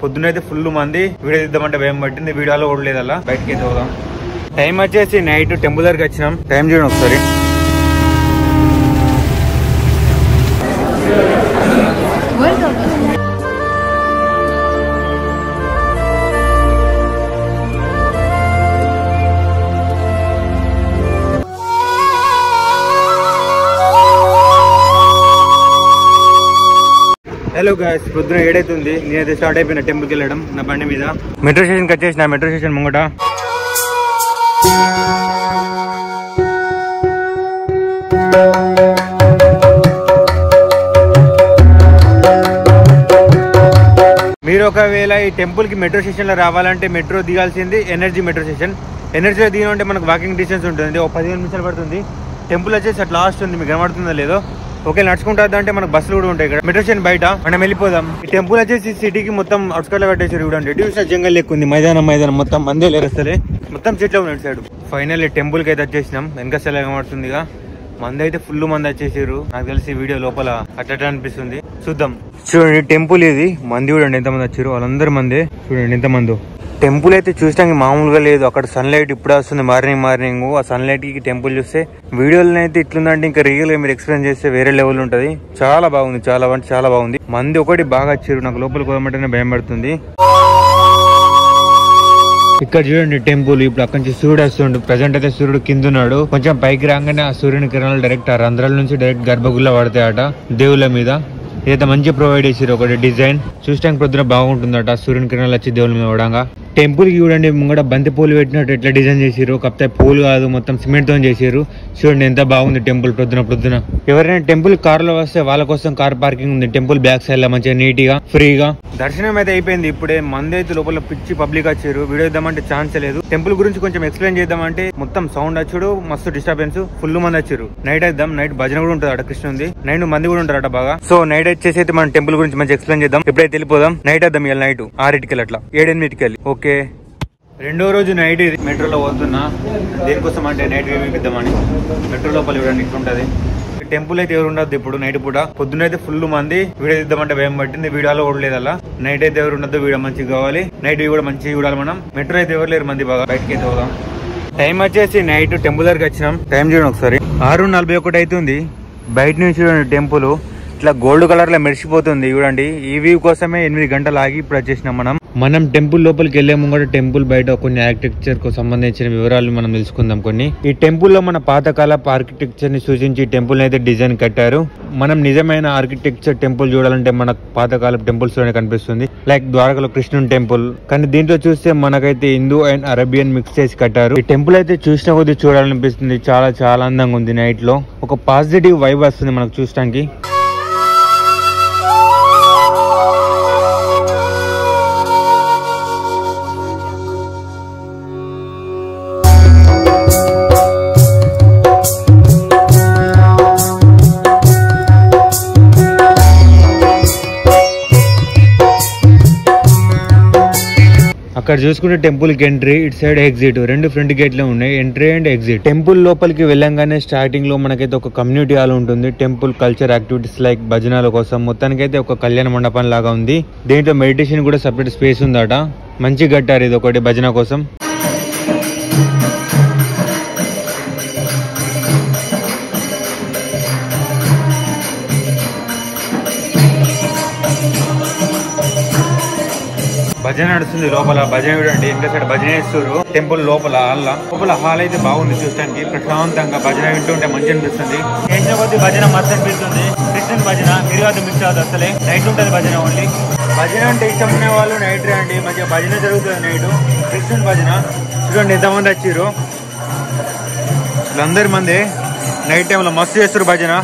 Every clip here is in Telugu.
పొద్దున అయితే ఫుల్ మంది వీడియో తీద్దామంటే భయం పట్టింది వీడియోలో కూడా లేదు అలా బయటకి అయితే పోదాం టైం వచ్చేసి నైట్ టెంపుల్ దగ్గరికి వచ్చినాం టైం చూడండి ఒకసారి హలో గాయస్ పొద్దున ఏడైతుంది నేనైతే స్టార్ట్ అయిపోయిన టెంపుల్కి వెళ్ళడం నా బండి మీద మెట్రో స్టేషన్కి వచ్చేసిన మెట్రో స్టేషన్ ముంగట మీరు ఒకవేళ ఈ టెంపుల్ కి మెట్రో స్టేషన్ లో రావాలంటే మెట్రో దిగాల్సింది ఎనర్జీ మెట్రో స్టేషన్ ఎనర్జీలో దిగాలంటే మనకు వాకింగ్ డిస్టెన్స్ ఉంటుంది ఒక పదిహేను నిమిషాలు పడుతుంది టెంపుల్ వచ్చేసి అట్లా లాస్ట్ ఉంది మీకు కనబడుతుందో లేదో ఓకే నడుచుకుంటా అంటే మనకు బస్సులు కూడా ఉంటాయి ఇక్కడ మెట్రో స్టేషన్ బయట మనం వెళ్ళిపోదాం ఈ టెంపుల్ వచ్చేసి సిటీకి మొత్తం అవుట్స్కట్ లో కట్టేసారు చూడండి డివిజన్ జంగల్ లెక్క ఉంది మైదానం మైదానం మొత్తం మందే లేరు అసలే మొత్తం చెట్లు ఉన్నాయి సైడ్ ఫైనల్ టెంపుల్ కి అయితే వచ్చేసినాం వెనక సెల కనబడుతుందిగా మంది అయితే ఫుల్ మంది వచ్చేసారు నాకు తెలిసి వీడియో లోపల అట్ట అనిపిస్తుంది చూద్దాం చూడండి టెంపుల్ ఇది మంది చూడండి ఎంత మంది వచ్చారు వాళ్ళందరూ మంది చూడండి ఎంత మంది టెంపుల్ అయితే చూసడానికి మామూలుగా లేదు అక్కడ సన్లైట్ ఇప్పుడే వస్తుంది మార్నింగ్ మార్నింగ్ ఆ సన్లైట్ కి టెంపుల్ చూస్తే వీడియోలో అయితే ఇట్లుందంటే ఇంకా రియల్ గా మీరు ఎక్స్ప్లెయిన్ చేస్తే వేరే లెవెల్ ఉంటది చాలా బాగుంది చాలా అంటే చాలా బాగుంది మంది ఒకటి బాగా వచ్చారు నాకు లోపలికి పోదామంటేనే భయం పడుతుంది ఇక్కడ చూడండి టెంపుల్ ఇప్పుడు అక్కడి నుంచి సూర్యుడు వస్తుండు ప్రజెంట్ అయితే సూర్యుడు కింద ఉన్నాడు కొంచెం పైకి రాగానే ఆ సూర్యుని కిరణాలు డైరెక్ట్ ఆ రంధ్రాల నుంచి డైరెక్ట్ గర్భగుల్ల పడతాయట దేవుళ్ళ మీద ఇదైతే మంచిగా ప్రొవైడ్ చేసారు ఒకటి డిజైన్ చూడడానికి పొద్దున బాగుంటుందట ఆ సూర్యుని కిరణాలు వచ్చి దేవుళ్ళ మీద పడంగా టెంపుల్ కి చూడండి ముంగడ బంతి పూలు పెట్టినట్టు ఎట్లా డిజైన్ చేసారు కాకపోతే పూలు కాదు మొత్తం సిమెంట్ తో చేసారు చూడండి ఎంత బాగుంది టెంపుల్ పొద్దున పొద్దున ఎవరైనా టెంపుల్ కార్ లో వస్తే వాళ్ళ కోసం కార్ పార్కింగ్ ఉంది టెంపుల్ బ్యాక్ సైడ్ లో మంచిగా నీట్ గా ఫ్రీగా దర్శనం అయితే అయిపోయింది ఇప్పుడే మంది అయితే లోపల పిచ్చి పబ్లిక్ వచ్చారు వీడియో ఇద్దామంటే ఛాన్స్ లేదు టెంపుల్ గురించి కొంచెం ఎక్స్ప్లెయిన్ చేద్దామంటే మొత్తం సౌండ్ వచ్చాడు మస్తు డిస్టర్బెన్స్ ఫుల్ మంది వచ్చారు నైట్ అయిద్దాం నైట్ భజన కూడా ఉంటుంది అట కృష్ణుంది నైట్ మంది కూడా ఉంటారట బాగా సో నైట్ వచ్చేసి అయితే మనం టెంపుల్ గురించి మంచి ఎక్స్ప్లెయిన్ చేద్దాం ఎప్పుడైతే వెళ్ళిపోదాం నైట్ వద్దాం ఇవాళ నైట్ ఆరింటికి అట్లా ఏడెనిమిదికి వెళ్ళి ఓకే రెండో రోజు నైట్ ఇది మెట్రోలో పోతున్నా దేనికోసం అంటే నైట్ వ్యూ ఇద్దామని మెట్రో లోపల చూడండి ఇట్లుంటది టెంపుల్ అయితే ఎవరు ఉండదు ఇప్పుడు నైట్ పూట పొద్దున అయితే ఫుల్ మంది వీడియో తీద్దామంటే భయం పట్టింది వీడియోలో కూడా లేదు అలా నైట్ అయితే ఎవరు ఉండదు వీడియో మంచిగా కావాలి నైట్ వ్యూ కూడా మంచిగా చూడాలి మనం మెట్రో అయితే ఎవరు లేరు మంది బాగా బయటకి అయితే పోదాం టైం వచ్చేసి నైట్ టెంపుల్ దగ్గరికి వచ్చినాం టైం చూడండి ఒకసారి ఆరు నలభై ఒకటి అవుతుంది బయట నుంచి చూడండి టెంపుల్ ఇట్లా గోల్డ్ కలర్ లో మెరిసిపోతుంది చూడండి ఈ వ్యూ కోసమే ఎనిమిది గంటలు ఆగి ఇప్పుడు వచ్చేసినాం మనం మనం టెంపుల్ లోపలికి వెళ్లే ముంగట టెంపుల్ బయట కొన్ని ఆర్కిటెక్చర్ కు సంబంధించిన వివరాలు మనం తెలుసుకుందాం కొన్ని ఈ టెంపుల్ లో మన పాతకాల ఆర్కిటెక్చర్ ని సూచించి టెంపుల్ అయితే డిజైన్ కట్టారు మనం నిజమైన ఆర్కిటెక్చర్ టెంపుల్ చూడాలంటే మనకు పాతకాల టెంపుల్స్ లోనే కనిపిస్తుంది లైక్ ద్వారకలో కృష్ణుని టెంపుల్ కానీ దీంట్లో చూస్తే మనకైతే హిందూ అండ్ అరేబియన్ మిక్స్ చేసి కట్టారు ఈ టెంపుల్ అయితే చూసిన కొద్దీ చూడాలనిపిస్తుంది చాలా చాలా అందంగా ఉంది నైట్ లో ఒక పాజిటివ్ వైబ్ వస్తుంది మనకు చూడటానికి అక్కడ చూసుకుంటే టెంపుల్ కి ఎంట్రీ ఇటు సైడ్ ఎగ్జిట్ రెండు ఫ్రంట్ గేట్లే ఉన్నాయి ఎంట్రీ అండ్ ఎగ్జిట్ టెంపుల్ లోపలికి వెళ్ళంగానే స్టార్టింగ్ లో మనకైతే ఒక కమ్యూనిటీ హాల్ ఉంటుంది టెంపుల్ కల్చర్ యాక్టివిటీస్ లైక్ భజనాల కోసం మొత్తానికైతే ఒక కళ్యాణ మండపం లాగా ఉంది దీంట్లో మెడిటేషన్ కూడా సపరేట్ స్పేస్ ఉందట మంచి కట్టారు ఇది ఒకటి భజన కోసం భజన నడుస్తుంది లోపల భజన చూడండి ఇంకా సైడ్ భజన చేస్తారు టెంపుల్ లోపల హాల్ లోపల హాల్ అయితే బాగుంది చూడటానికి ప్రశాంతంగా భజన వింటుంటే మంచి అనిపిస్తుంది చేసిన కొద్ది భజన మస్తు అనిపిస్తుంది క్రిస్టియన్ భజన మీరు అది మిస్ అవ్వదు అసలే నైట్ ఉంటుంది భజన ఓన్లీ భజన అంటే ఇష్టం ఉన్న వాళ్ళు నైట్ రండి మంచిగా భజన జరుగుతుంది నైట్ క్రిస్టియన్ భజన చూడండి ఎంతమంది వచ్చారు వీళ్ళందరి మంది నైట్ టైంలో మస్తు చేస్తారు భజన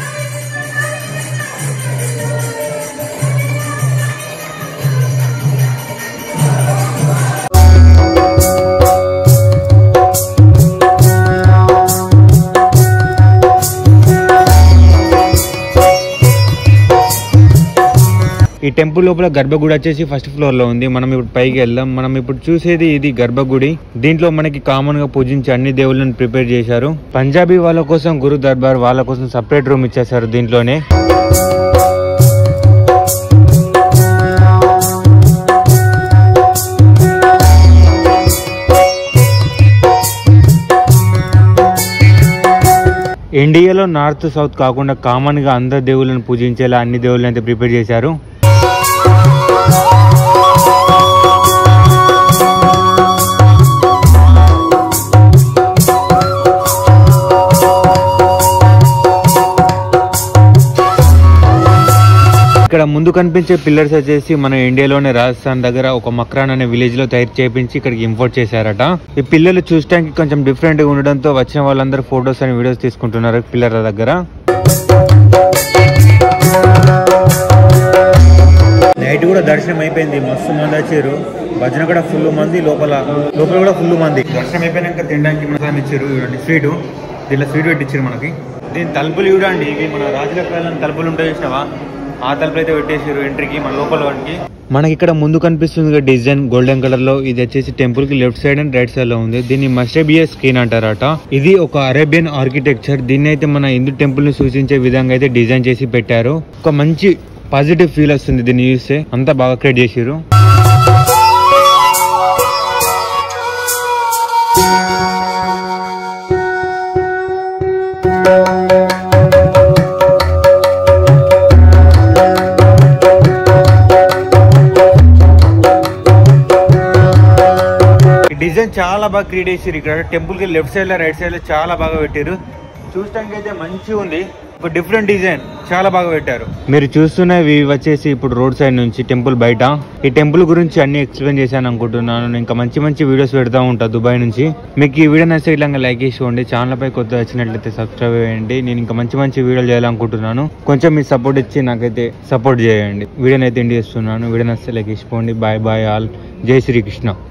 ఈ టెంపుల్ లోపల గర్భగుడి వచ్చేసి ఫస్ట్ ఫ్లోర్ లో ఉంది మనం ఇప్పుడు పైకి వెళ్దాం మనం ఇప్పుడు చూసేది ఇది గర్భగుడి దీంట్లో మనకి కామన్ గా పూజించే అన్ని దేవుళ్ళని ప్రిపేర్ చేశారు పంజాబీ వాళ్ళ కోసం గురు దర్బార్ వాళ్ళ కోసం సపరేట్ రూమ్ ఇచ్చేసారు దీంట్లోనే ఇండియాలో నార్త్ సౌత్ కాకుండా కామన్ గా అందరు దేవుళ్ళని పూజించేలా అన్ని దేవుళ్ళని అయితే ప్రిపేర్ చేశారు ఇక్కడ ముందు కనిపించే పిల్లర్స్ వచ్చేసి మన ఇండియాలోనే రాజస్థాన్ దగ్గర ఒక మక్రాన్ అనే విలేజ్ లో తయారు చేపించి ఇక్కడికి ఇంపోర్ట్ చేశారట ఈ పిల్లలు చూడటానికి కొంచెం డిఫరెంట్ గా ఉండడంతో వచ్చిన వాళ్ళందరూ ఫొటోస్ అని వీడియోస్ తీసుకుంటున్నారు పిల్లర్ల దగ్గర నైట్ కూడా దర్శనం అయిపోయింది మస్తు మంది వచ్చారు భజన కూడా ఫుల్ మంది లోపల లోపల కూడా ఫుల్ మంది దర్శనం అయిపోయినాక తినడానికి మనకు ఇచ్చారు చూడండి స్వీట్ దీనిలో స్వీట్ పెట్టించారు మనకి దీని తలుపులు చూడండి ఇవి మన రాజుల కాలం తలుపులు ఉంటాయి చూసినావా ఆ తలుపులు అయితే పెట్టేసారు ఎంట్రీకి మన లోపల వాటికి మనకి ఇక్కడ ముందు కనిపిస్తుంది డిజైన్ గోల్డెన్ కలర్ లో ఇది వచ్చేసి టెంపుల్ కి left side and right side లో ఉంది దీన్ని మస్టబియా స్క్రీన్ అంటారట ఇది ఒక అరేబియన్ ఆర్కిటెక్చర్ దీన్ని అయితే మన హిందూ టెంపుల్ ని సూచించే విధంగా అయితే డిజైన్ చేసి పెట్టారు ఒక మంచి పాజిటివ్ ఫీల్ వస్తుంది దీన్ని చూస్తే అంతా బాగా క్రియేట్ చేసారు ఈ డిజైన్ చాలా బాగా క్రియేట్ చేసారు ఇక్కడ టెంపుల్ కి లెఫ్ట్ సైడ్ లో రైట్ సైడ్ లో చాలా బాగా పెట్టారు చూడటానికి అయితే మంచిగా ఉంది ఒక డిఫరెంట్ డిజైన్ చాలా బాగా పెట్టారు మీరు చూస్తున్నవి వచ్చేసి ఇప్పుడు రోడ్ సైడ్ నుంచి టెంపుల్ బయట ఈ టెంపుల్ గురించి అన్ని ఎక్స్ప్లెయిన్ చేశాను అనుకుంటున్నాను నేను ఇంకా మంచి మంచి వీడియోస్ పెడతా ఉంటా దుబాయ్ నుంచి మీకు ఈ వీడియో నచ్చితే ఇట్లా లైక్ చేసుకోండి ఛానల్ పై కొత్త వచ్చినట్లయితే సబ్స్క్రైబ్ చేయండి నేను ఇంకా మంచి మంచి వీడియోలు చేయాలనుకుంటున్నాను కొంచెం మీ సపోర్ట్ ఇచ్చి నాకైతే సపోర్ట్ చేయండి వీడియోని అయితే ఎండ్ చేస్తున్నాను వీడియో నచ్చితే లైక్ చేసుకోండి బాయ్ బాయ్ ఆల్ జై శ్రీకృష్ణ